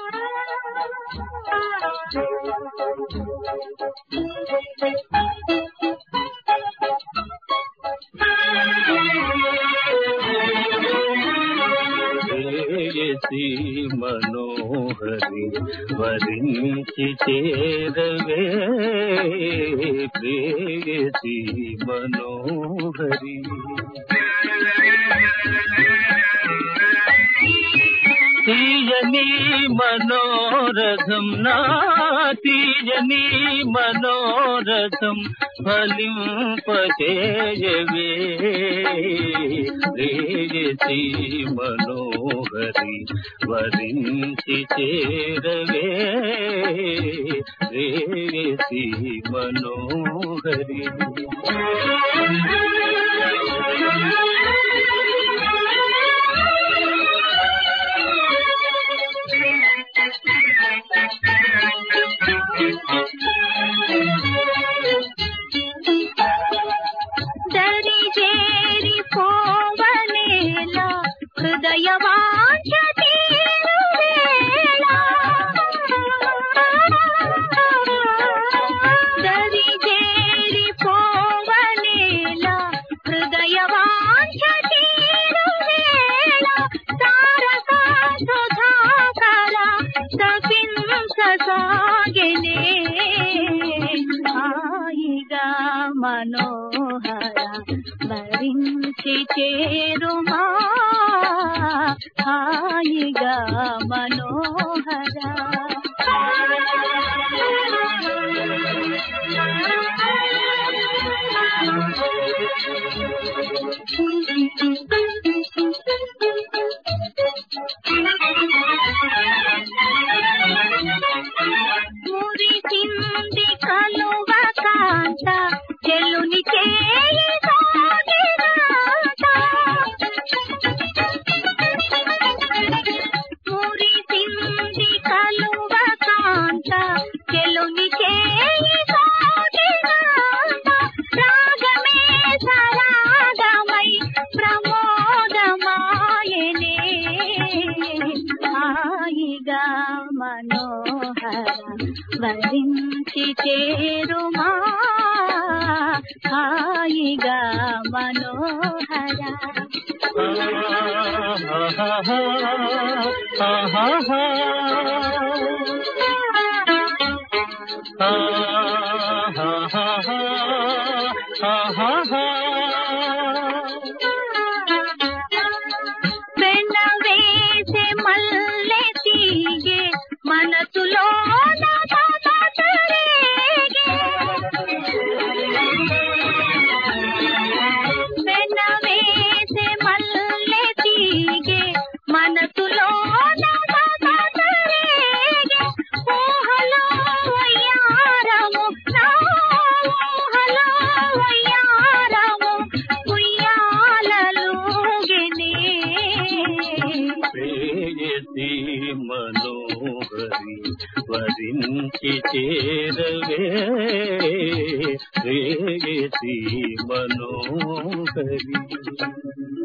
ప్రేయసి మనోహరి వరించి చేరవే ప్రేయసి మనోహరి తీయని మనోరథం నా తీయని మనోరథం ఫలింపచేయవే రేయసి మనోహరి వరించి చేరవే రేయసి మనోహరి దరి చేరి పోవనేలా హృదయవాంఛ తీరువేళ దరి చేరి పోవనేలా హృదయవాంఛ తీరువేళ తారక సుధాకర తపించసాగినే హాయిగా మనోహర భరించి చేరుమా హాయిగా మనోహర మురిసింది కలువ కాంత చెల్లుని చేయి సాగినాట. మురిసింది కలువ కాంత చెల్లుని చేయి సాగినాట. రాగమే సరాగమై ప్రమోదమాయనే హాయిగా మనోహర వరించి చేరుమా హాయిగా మనోహర వెన్న వేసే మల్లె తీగే మనసులో వెన్న వేసే మల్లె తీగే మనసులో ఊహలో వయ్యారము నా ఊహలో వయ్యారము ఉయ్యాలలుగినే ప్రేయసి మనోహరి వరించి చేరవే ప్రేయసి మనోహరి